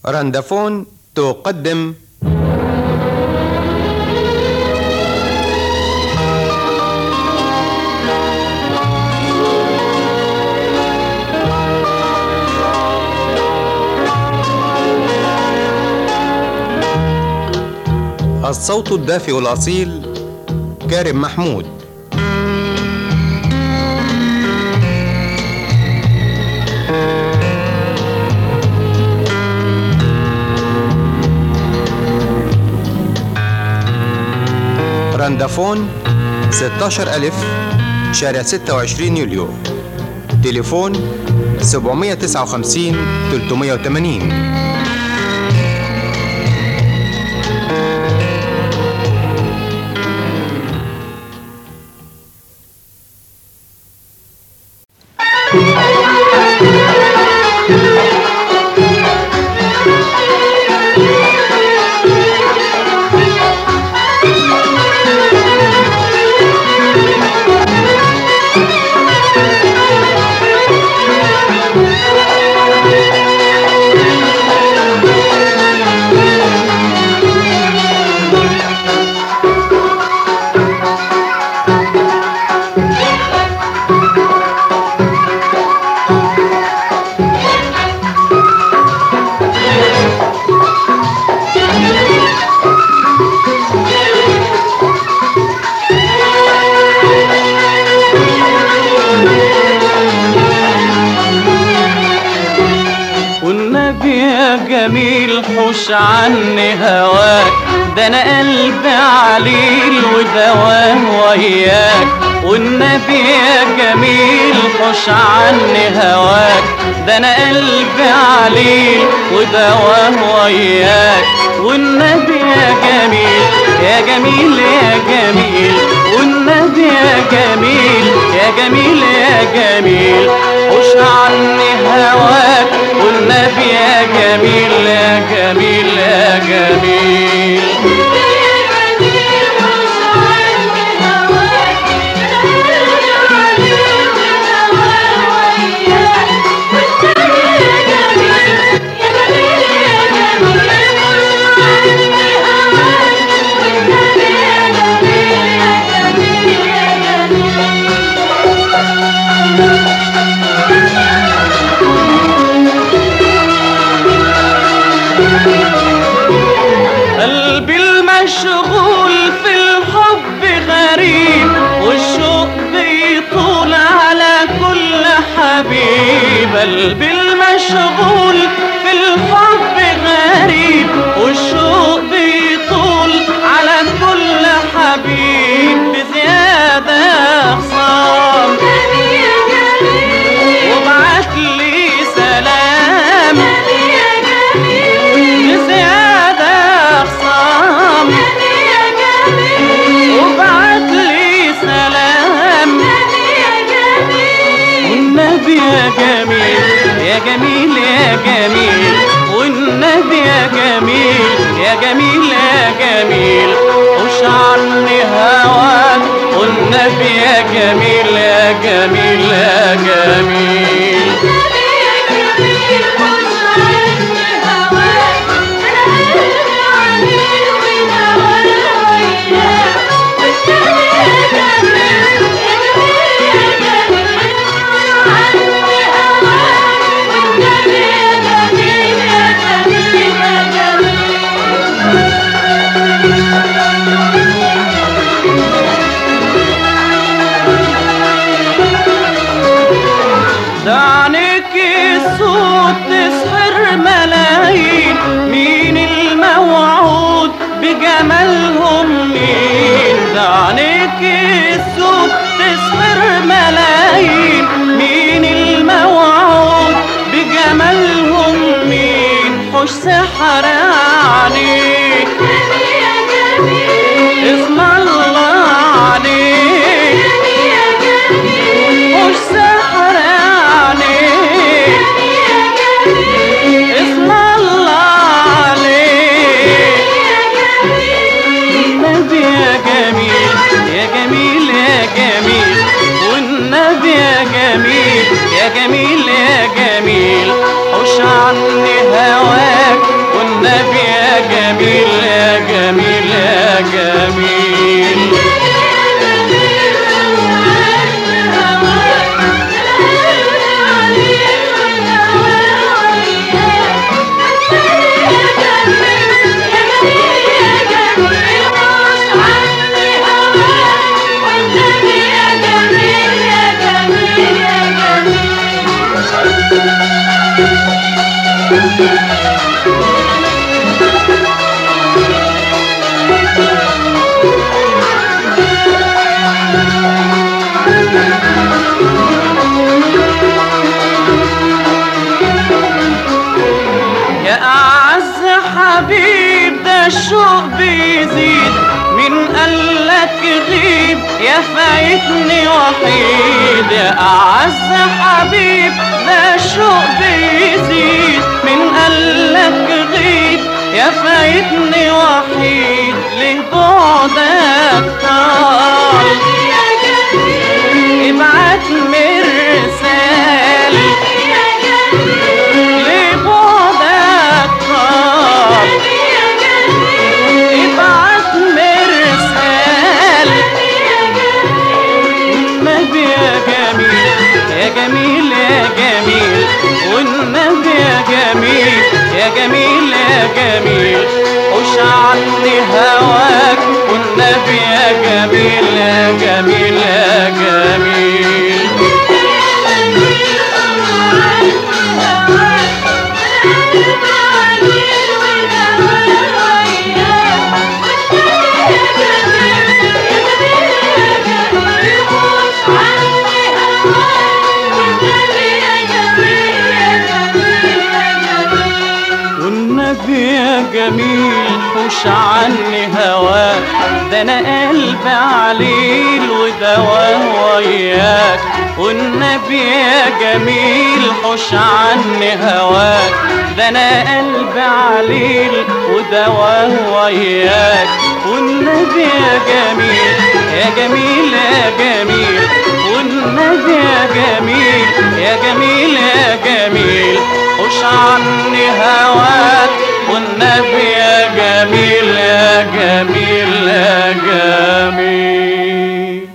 رندفون تقدم الصوت الدافئ الأصيل كارم محمود رندفون 16 ألف شارع 26 يوليو تليفون 759 380 والنبي يا جميل حوش عني هواك ده انا قلبي عليل ودواه وياك والنبي يا جميل حوش عني هواك ده انا قلبي عليل ودواه وياك والنبي يا جميل يا جميل يا جميل والنبي يا جميل يا جميل يا جميل حوش عني هواك والنبي يا جميل يا جميل يا جميل قلبي المشغول في الحب غريب والشوق بيطول على كل حبيب قلبي المشغول في الحب غريب والشوق بيطول على كل حبيب بزيادة خصام وابعت لي سلام بزيادة خصام وابعت لي سلام والنبي يا جميل يا جميل يا جميل والنبي يا جميل يا جميل يا جميل وش عني هواك والنبي يا جميل يا جميل يا جميل دعنك الصوت تسحر ملايين مين الموعود بجمالهم مين دعنك الصوت تسحر ملايين مين الموعود بجمالهم مين حوش سحر عليك اسم الله عليك حوش سحر عليك اسم الله عليك النبي يا جميل يا جميل يا جميل والنبي يا جميل يا جميل يا جميل حوش عني هواك جميل يا جميل يا جميل يا أعز حبيب ده الشوق بيزيد من قالك غيب يا فايتني وحيد يا أعز حبيب ده الشوق بيزيد من قالك غيب يا فايتني وحيد ليه بعدك طال ابعت مرسال ليه بعدك طال ابعت مرسال النبي يا جميل يا جميل يا جميل والنبي يا جميل يا جميل يا جميل خش عني هواك والنبي يا جميل يا جميل يا جميل والنبي يا جميل حوش عني هواك ده انا قلبي عليل ودواه وياك والنبي يا جميل حوش عني هواك ده انا قلبي عليل ودواه وياك والنبي يا جميل يا جميل يا جميل والنبي يا جميل يا جميل يا جميل خش عني هواك والنبي يا جميل يا جميل يا جميل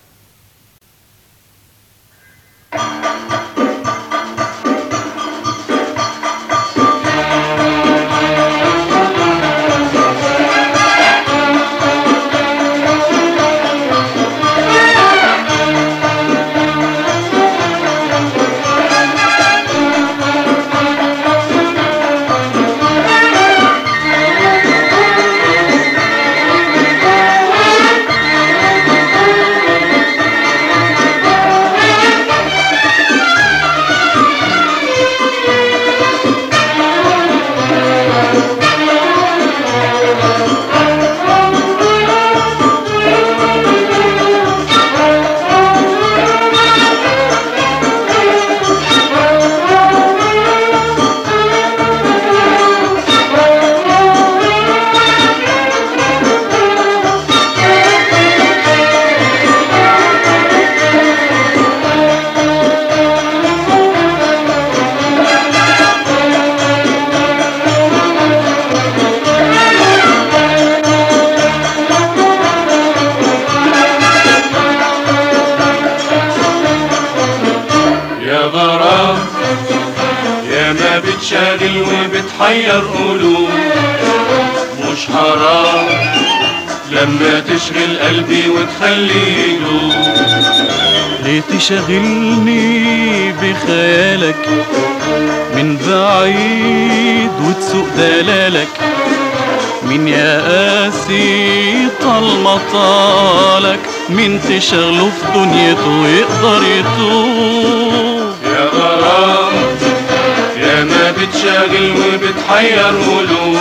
يا غرام يا ما بتشاغل وبتحير قلوب مش حرام لما تشغل قلبي وتخليه يدوب ليه تشغلني بخيالك من بعيد وتسوق دلالك مين يا قاسي طال مطالك مين تشغله في دنيته يقدر يطول يا غرام يا ما بتشاغل وبتحير قلوب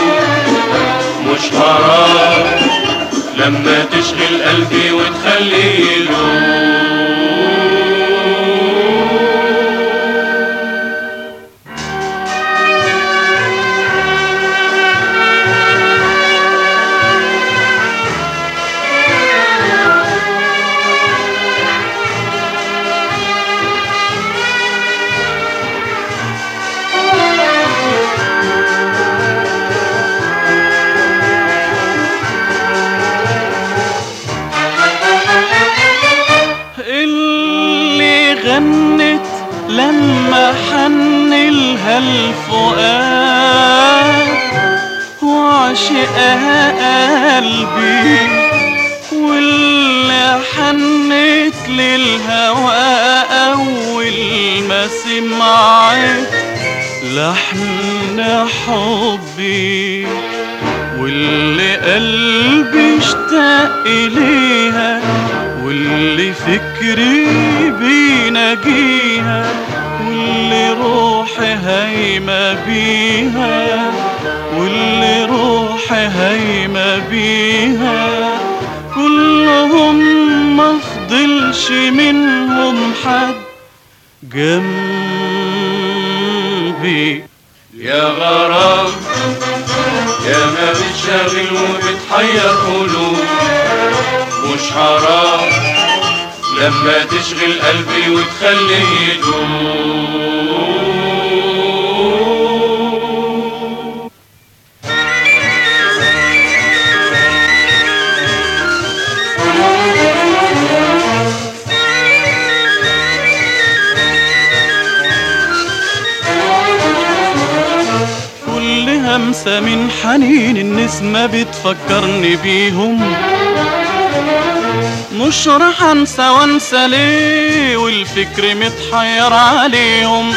مش حرام لما تشغل قلبي وتخليه يدوب فؤاد وعشق قلبي واللي حنت للهوى أول ما سمعت لحن حبي واللي قلبي اشتاق إليها واللي فكري بيناجيها واللي روحي هايمة بيها واللي روحي هايمة بيها كلهم ما فضلش منهم حد جنبي يا غرام يا ما بتشاغل وبتحير قلوب مش حرام لما تشغل قلبي وتخليه يدوب كل همسة من حنين النسمة بتفكرني بيهم مش راح انسى وانسى ليه والفكر متحير عليهم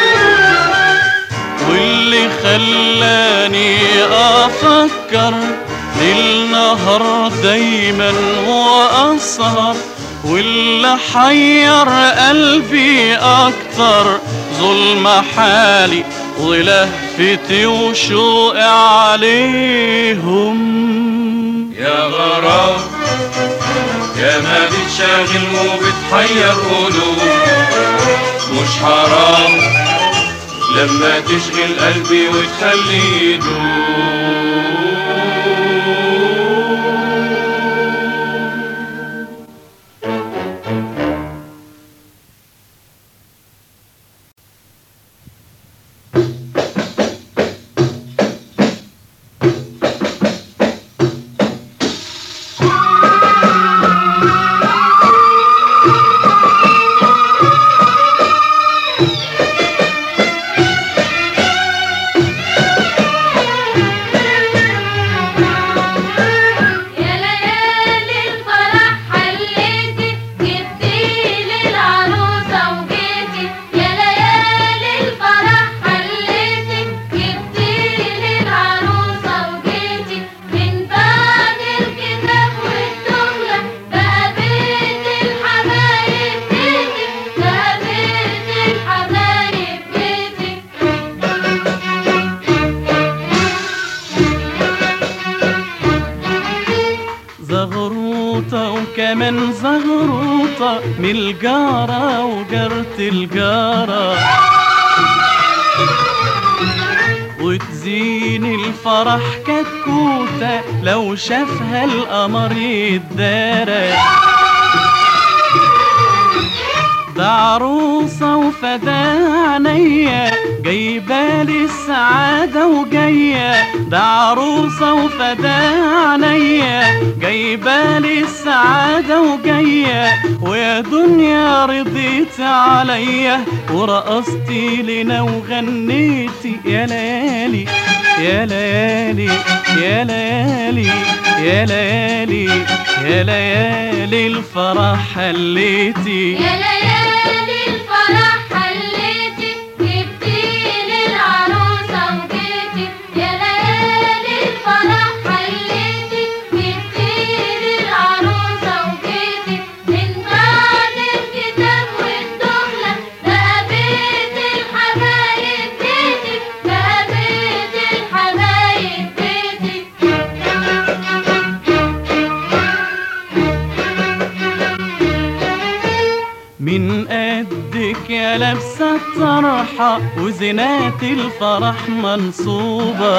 واللي خلاني افكر ليل نهار دايما واسهر واللي حير قلبي اكتر ظلم حالي ولهفتي وشوقي عليهم يا غرام يا ما بتشاغل وبتحير قلوب مش حرام لما تشغل قلبي وتخليه يدوب يا ليالي الفرح حليتي جبتيلي العروسة وجيتي يا ليالي الفرح حليتي جبتيلي العروسة وجيتي من بعد الكتاب والدخلة بقى بيت الحبايب بيتي بقى بيت الحبايب بيتي زغروطة وكمان زغروطة من الجارة وجارة الجارة وتزين الفرح كتكوتة لو شافها القمر يتدارى ده عروسة وفدا عينيا جايبالي السعادة وجاية ده عروسة وفدا عينيا جايبالي السعادة وجاية ويا دنيا رضيت عليا ورقصتي لنا وغنيتي يا ليالي يا ليالي يا ليالي يا ليالي يا ليالي الفرح حليتي يا ليالي الفرح حليتي جبتيلي العروسة وجيتي يا ليالي الفرح حليتي جبتيلي العروسة وجيتي من بعد الكتاب والدخلة بقى بيت الحبايب بيتي بقى بيت الحبايب بيتي من قدك يا لابسة طرحة وزنات الفرح منصوبة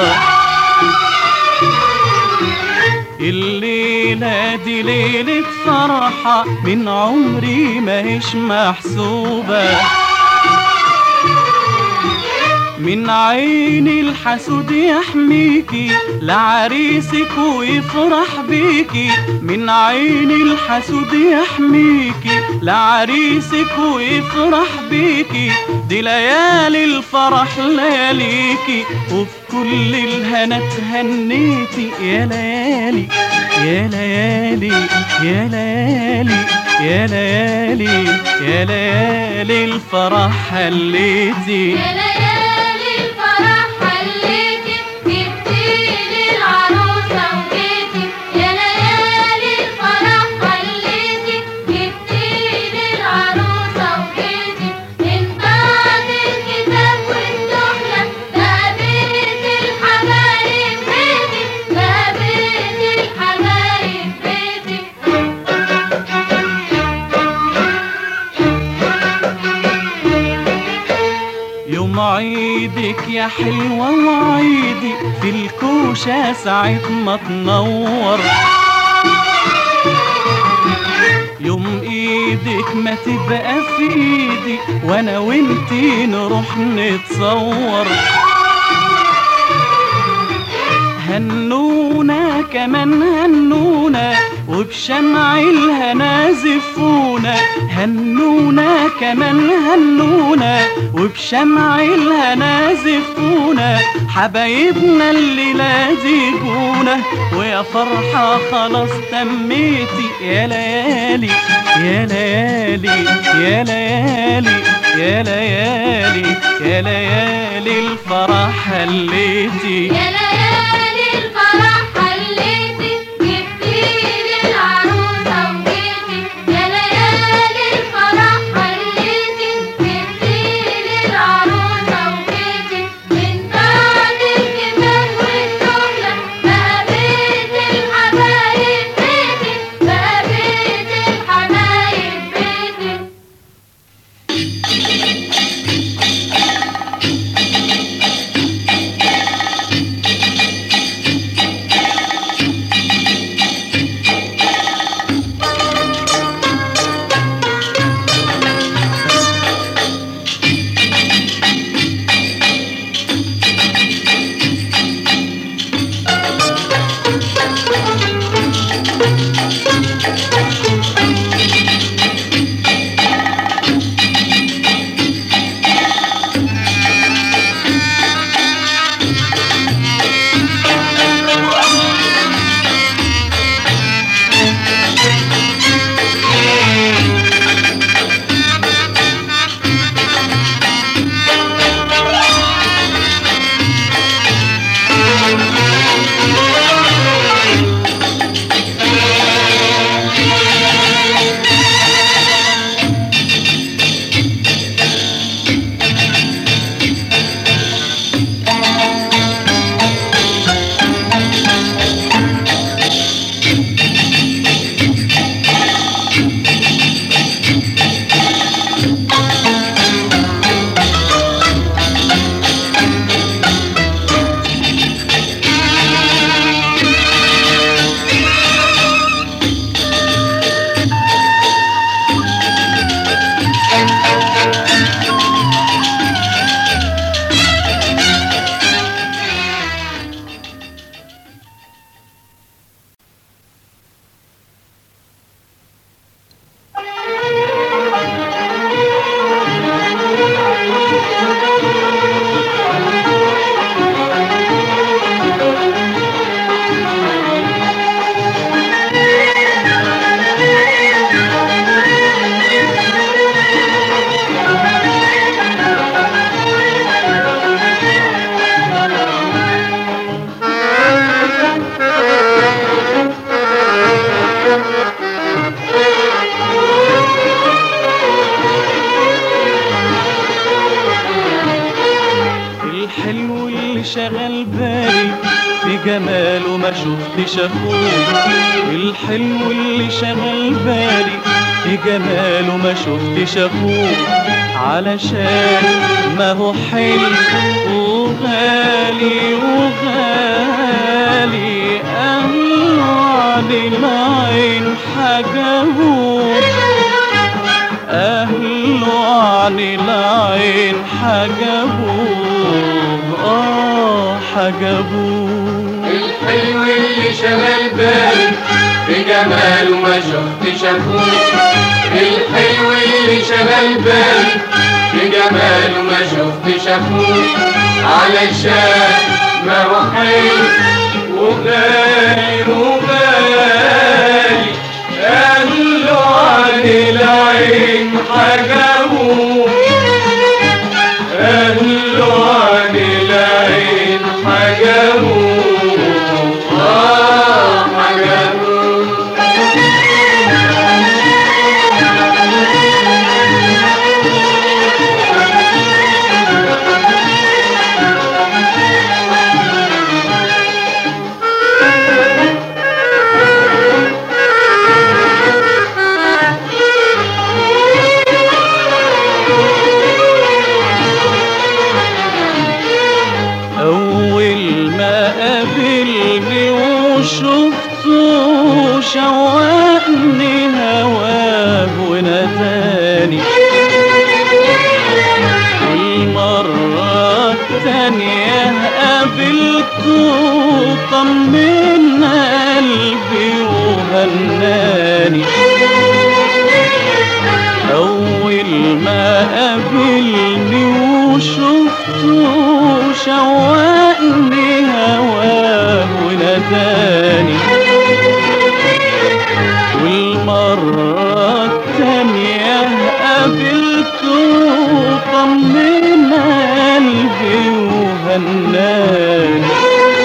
الليلة دي ليلة فرحة من عمري ما هيش محسوبة من عين الحسود يحميكي لعريسك ويفرح بيكي من عين الحسود يحميكي لعريسك ويفرح بيكي دي ليالي الفرح لياليكي وفي كل الهنا تهنيتي يا ليالي يا ليالي يا ليالي يا ليالي يا ليالي الفرح حليتي يا ليالي الفرح خليتي جبتيلي العروسة وجيتي يا ليالي الفرح خليتي جبتيلي العروسة وجيتي من بعد الكتاب والدخلة لقيت الحبايب بيتي لقيت الحبايب بيتي يوم عيدك يا حلوة وعيدي في الكوشة ساعة ما تنور يوم ايدك ما تبقى في ايدي وانا وانتي نروح نتصور هنونا كمان هنونا وبشمع الهنا زفونا هنونا كمان هنونا وبشمع الهنا زفونا حبايبنا الليلة دي جونا ويا فرحة خلاص تميتي يا ليالي يا ليالي يا ليالي يا ليالي يا ليالي الفرح هليتي يا ليالي الفرح خليتي جبتيلي العروسة وجيتي يا ليالي الفرح خليتي جبتيلي العروسة وجيتي من بعد الكتاب والدخلة بقى بيت الحبايب بيتي بقى بيت الحبايب بيتي الحلو اللي شغل بالي في جماله ما شفتش اخوه الحلو اللي شغل بالي في جماله ما شفتش اخوه علشان ما هو حلو وغالي وغالي أهله عن العين حجبوه أهله عن العين حجبوه حجبوه الحلو اللي شغل بالي بجماله ما شفت شافوه الحلو اللي شغل بالي بجماله ما شفت شافوه علشان ما هو حلو وغالي وغالي قالوا عن العين حجبوه قالوا عن العين حجبوه آه حجبوه أول ما قابلني وشفته شوقني هواه وناداني والمرة التانية قابلته طمن قلبي وهناني أول ما قابلني وشفته شوقني هواه وناداني والمرة التانية قابلته طمن قلبي وهناني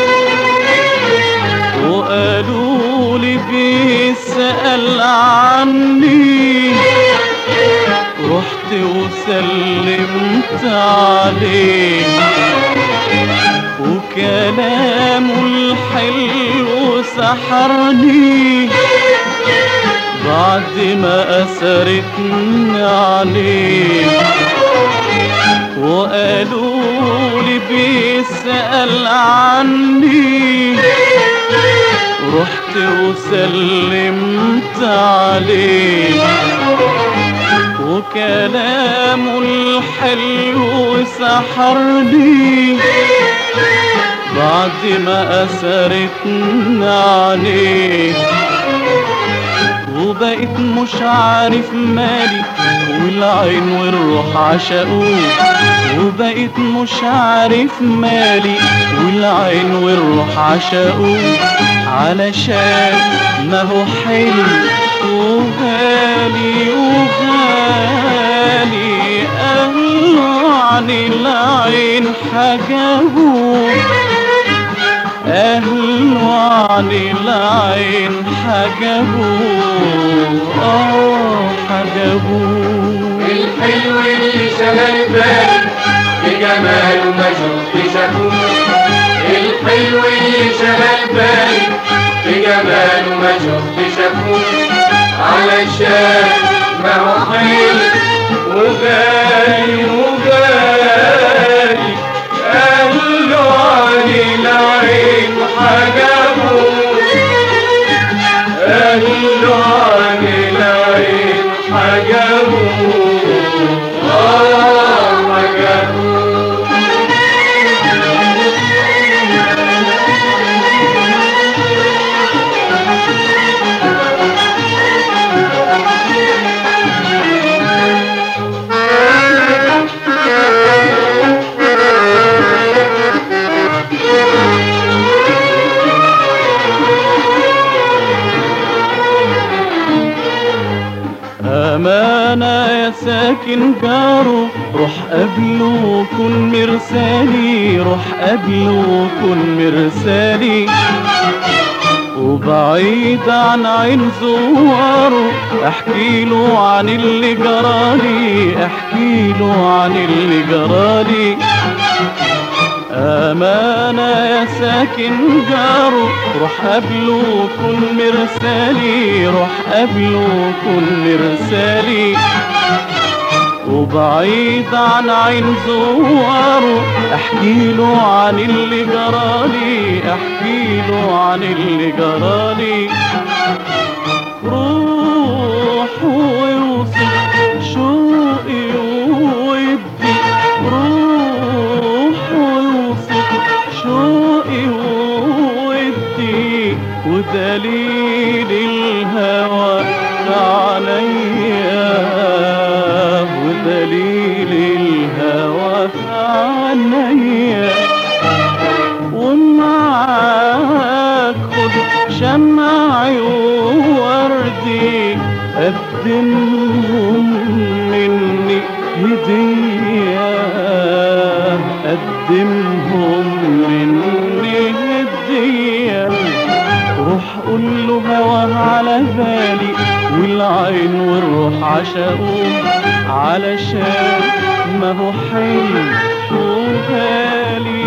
وقالوا لي بيسأل عني رحت وسلمت عليه وكلامه الحلو سحرني بعد ما أسرتني عليه وقالوا لي بيسأل عني رحت وسلمت عليه وكلامه الحلو سحرني بعد ما أسرتنا عليه وبقيت مش عارف مالي والعين والروح عشقوه وبقيت مش عارف مالي والعين والروح عشقوه علشان ما هو حلو وغالي وغالي قالوا عن العين حجبوه أهل عن العين حجبوه آه حجبوه الحلو اللي شغل بالي بجماله ما شفت شافوه الحلو اللي شغل بالي بجماله ما شفت شافوه علشان ما هو حلو وغالي وغالي قالوا عن العين حجبوه قالوا عن العين حجبوه آه حجبوه أمانة يا ساكن جاره روح قبله كن مرسالي روح قبله كن مرسالي وبعيد عن عين زواره احكي له عن اللي جرالي احكي له عن اللي جرالي أمانة يا ساكن جاره روح قبله كن مرسالي روح قبله كن مرسالي وبعيد عن عين زواره احكي له عن اللي جرالي احكي له عن اللي جرالي روح ويوصف شوقي وودي روح ويوصف شوقي ودليل الهوى عينيا ودليل الهوى عينيا ومعاك خد شمعي ووردي قدمهم مني هدية قدمهم مني هدية روح قول له هواه على بالي والعين والروح عشقوه علشان ما هو حلو وغالي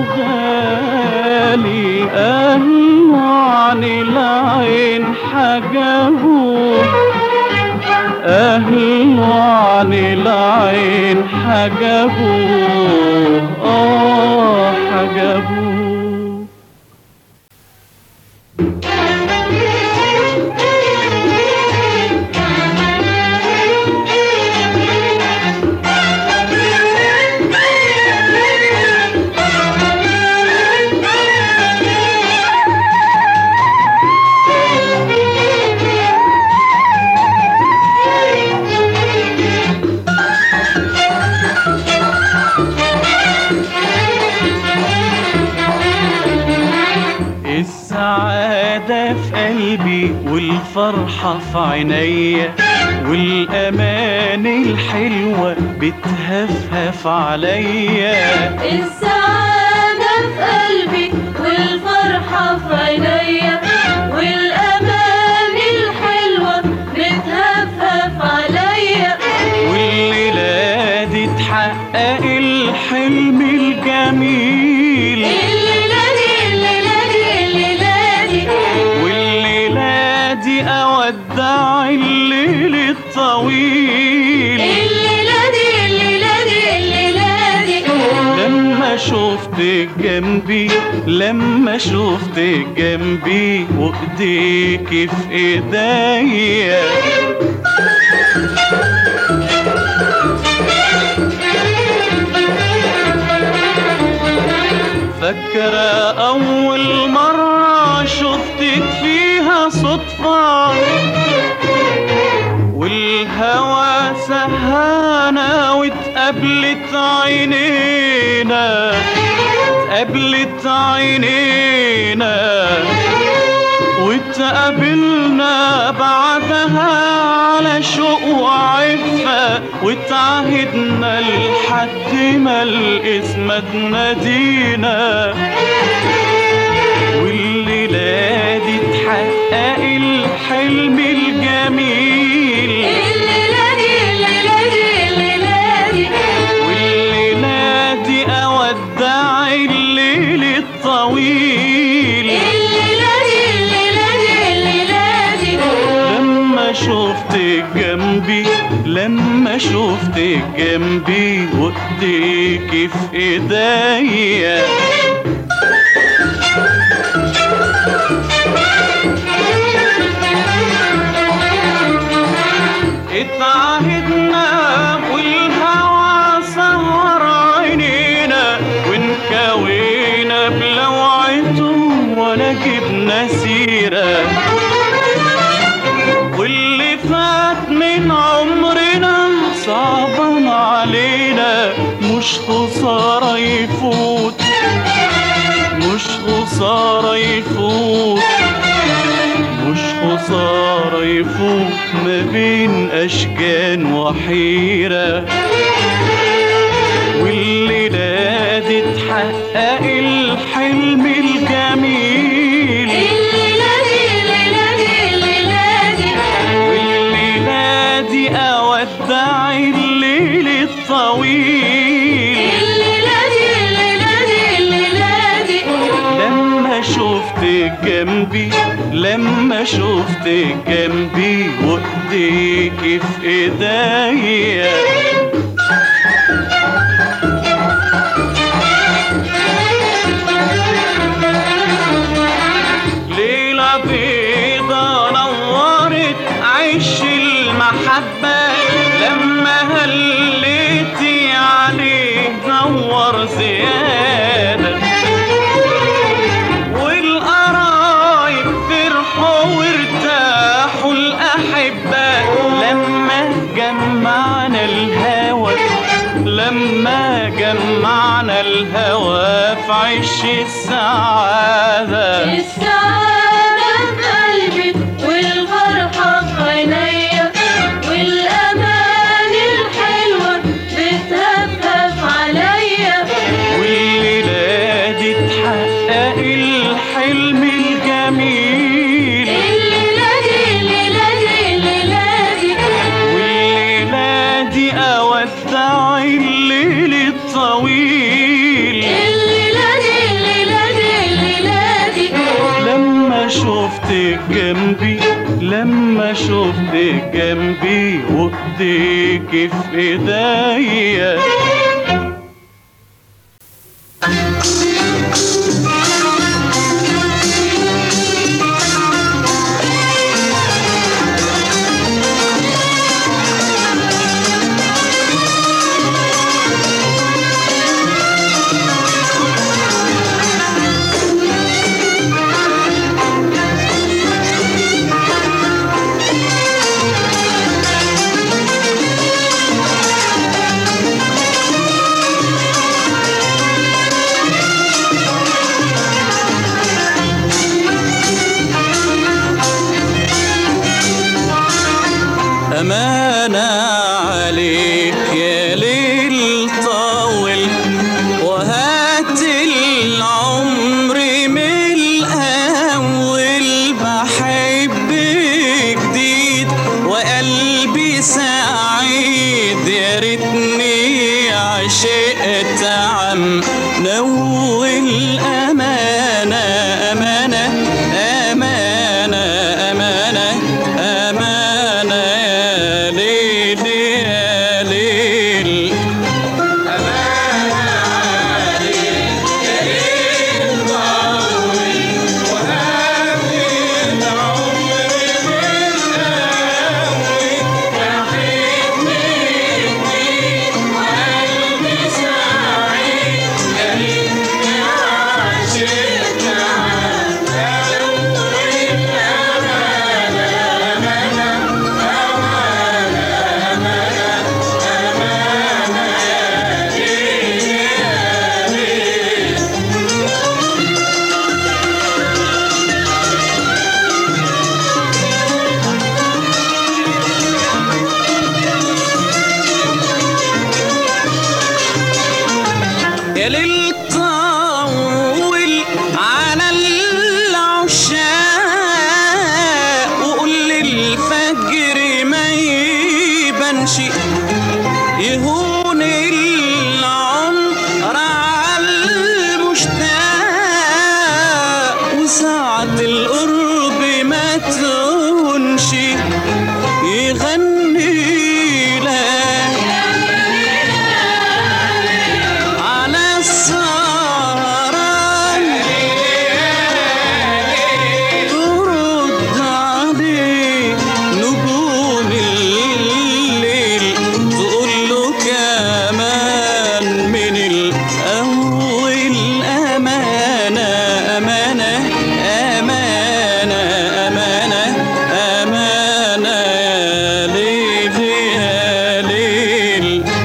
وغالي قالوا عن العين حجبوه أهل عن العين حجبوه آه حجبوه السعادة في قلبي والفرحة في عينيا والأمان الحلوة بتهفهف عليا السعادة في قلبي والفرحة في عينيا والأمان الحلوة بتهفهف عليا والليلة دي تحقق الحلم الجميل الليلة دي الليلة دي الليلة دي والليلة دي أودع الليل الطويل الليلة دي الليلة دي الليلة دي لما شفتك جنبي لما شفتك جنبي وايديك في ايديا فاكرة أول مرة شفتك فيها صدفة والهوى سهانا واتقابلت عينينا اتقابلت عينينا واتقابلنا بعدها على شوق وعفة واتعهدنا لحد ما الاسم تنادينا والليلة دي تحقق الحلم الجميل الليلة دي الليلة دي الليلة دي والليلة دي أودع الليل الطويل الليلة دي الليلة دي الليلة دي لما شفتك جنبي لما شفتك جنبي وايديك في ايديا اتعهدنا والهوى صور عينينا وانكوينا بلوعته ولا جبنا سيره واللي فات من عمرنا صعبان علينا مش خسارة يفوت مش خسارة يفوت مش خسارة يفوت ما بين أشجان وحيرة والليلة دي تحقق الحلم الجميل الليلة دي الليلة دي الليلة دي والليلة دي أودع الليل الطويل الليلة دي الليلة دي الليلة دي لما شفتك جنبي لما شفتك جنبي وايديك في ايديا ليلة بيضة نورت عيش المحبة لما هليتي عليه نور زيادة والقرايب في وعيش السعادة السعادة في قلبي والفرحة في عينيا والأمان الحلوة بتهفف عليا والليلة دي تحقق الحلم الجميل الليلة دي الليلة دي الليلة دي والليلة دي أودع الليل الطويل الليلة دي الليلة دي الليلة دي لما شفتك جنبي لما شفتك جنبي وايديك في ايديا أمانة عليك يا ليل طول وهات العمر من الأول بحب جديد وقلبي سعيد يا ريتني عشقت عم نول أمانة أمانة أمانة أمانة أمانة يا ليل يا ليل يا ليل طول على العشاق وقول للفجر ما يبانش يهون العمر على المشتاق وساعة القرب ما تهونش يغني لك على السهران ترد عليه نجوم الليل تقول له كمان من الأول أمانة أمانة أمانة أمانة أمانة يا ليل يا ليل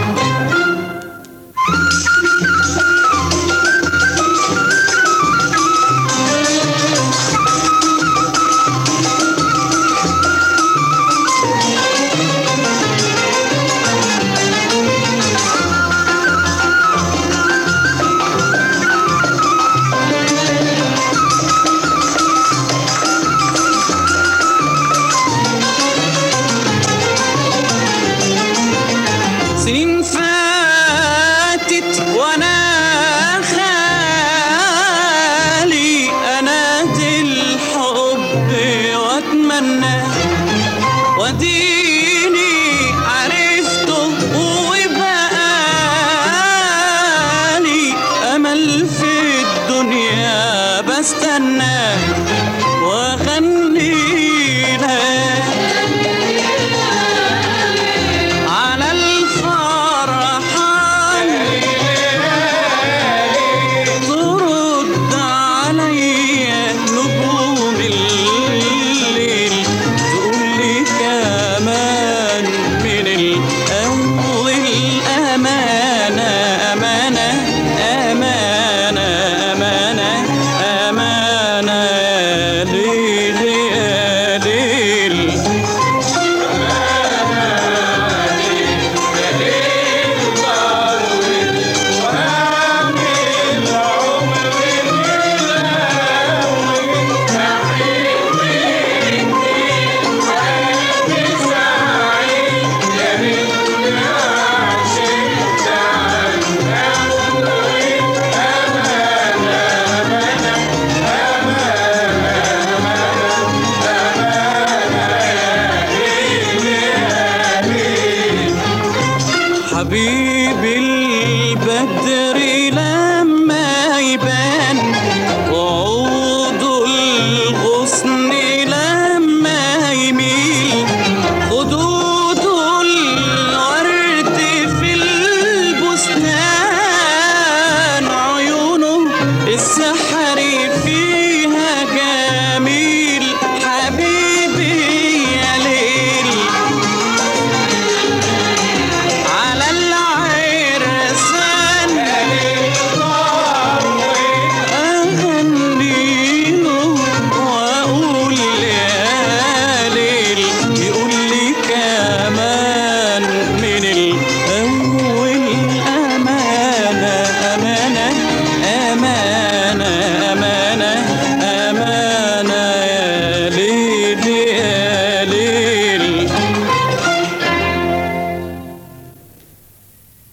سنين فاتت وانا خالي انادي الحب واتمنى وديني عرفته وبقالي امل في الدنيا بستنى واغني